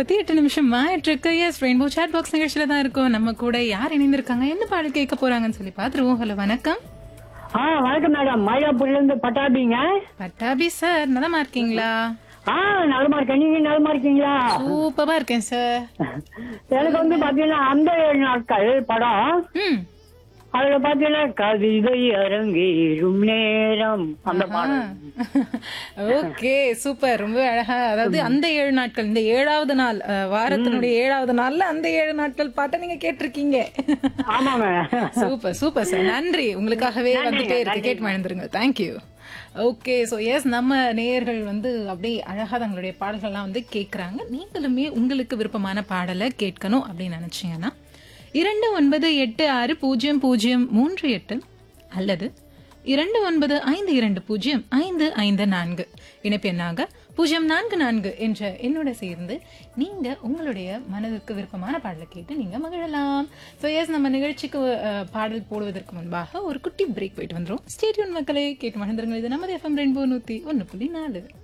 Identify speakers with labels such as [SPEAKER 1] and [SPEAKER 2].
[SPEAKER 1] முப்பத்தி எட்டு நிமிஷம் ஆயிட்டு எஸ் ரெயின்போ சாட் பாக்ஸ் நிகழ்ச்சியில தான் இருக்கோம் நம்ம கூட யார் இணைந்திருக்காங்க என்ன பாடல் கேட்க போறாங்கன்னு சொல்லி பாத்துருவோம் ஹலோ வணக்கம்
[SPEAKER 2] ஆ வணக்கம் மேடம் மயிலாப்பூர்ல இருந்து பட்டாபிங்க
[SPEAKER 1] பட்டாபி சார் நலமா இருக்கீங்களா
[SPEAKER 2] ஆ நலமா இருக்கேன் நீங்க நலமா இருக்கீங்களா
[SPEAKER 1] சூப்பரா இருக்கேன் சார்
[SPEAKER 2] எனக்கு வந்து பாத்தீங்கன்னா அந்த ஏழு நாட்கள் படம்
[SPEAKER 1] ம்
[SPEAKER 2] அதுல பாத்தீங்கன்னா கவிதை அரங்கேறும் நேரம் அந்த பாடம்
[SPEAKER 1] ஓகே சூப்பர் ரொம்ப அழகா அதாவது அந்த ஏழு நாட்கள் இந்த ஏழாவது நாள் அஹ், வாரத்தினுடைய ஏழாவது நாள்ல அந்த ஏழு நாட்கள் பாட்டை நீங்க கேட்டிருக்கீங்க
[SPEAKER 2] ஆமாங்க
[SPEAKER 1] சூப்பர் சூப்பர் சார் நன்றி உங்களுக்காகவே வந்துட்டே இருக்கு கேட்டு மறந்துருங்க தேங்க்யூ ஓகே ஸோ எஸ் நம்ம நேயர்கள் வந்து அப்படியே அழகா தங்களுடைய பாடல்கள்லாம் வந்து கேட்குறாங்க நீங்களுமே உங்களுக்கு விருப்பமான பாடலை கேட்கணும் அப்படின்னு நினைச்சீங்கன்னா இரண்டு ஒன்பது எட்டு ஆறு பூஜ்ஜியம் பூஜ்ஜியம் மூன்று எட்டு அல்லது இரண்டு ஒன்பது ஐந்து இரண்டு பூஜ்ஜியம் ஐந்து ஐந்து நான்கு இணைப்பு எண்ணாக பூஜ்ஜியம் நான்கு நான்கு என்ற என்னோட சேர்ந்து நீங்க உங்களுடைய மனதிற்கு விருப்பமான பாடலை கேட்டு நீங்க மகிழலாம் ஸோ எஸ் நம்ம நிகழ்ச்சிக்கு அஹ், பாடல் போடுவதற்கு முன்பாக ஒரு குட்டி பிரேக் போயிட்டு வந்துரும் ஸ்டேடியம் மக்களை கேட்டு மகிழ்ந்துருங்க இது நமது எஃப்எம் ரெயின்போ நூத்தி ஒன்று புள்ளி நாலு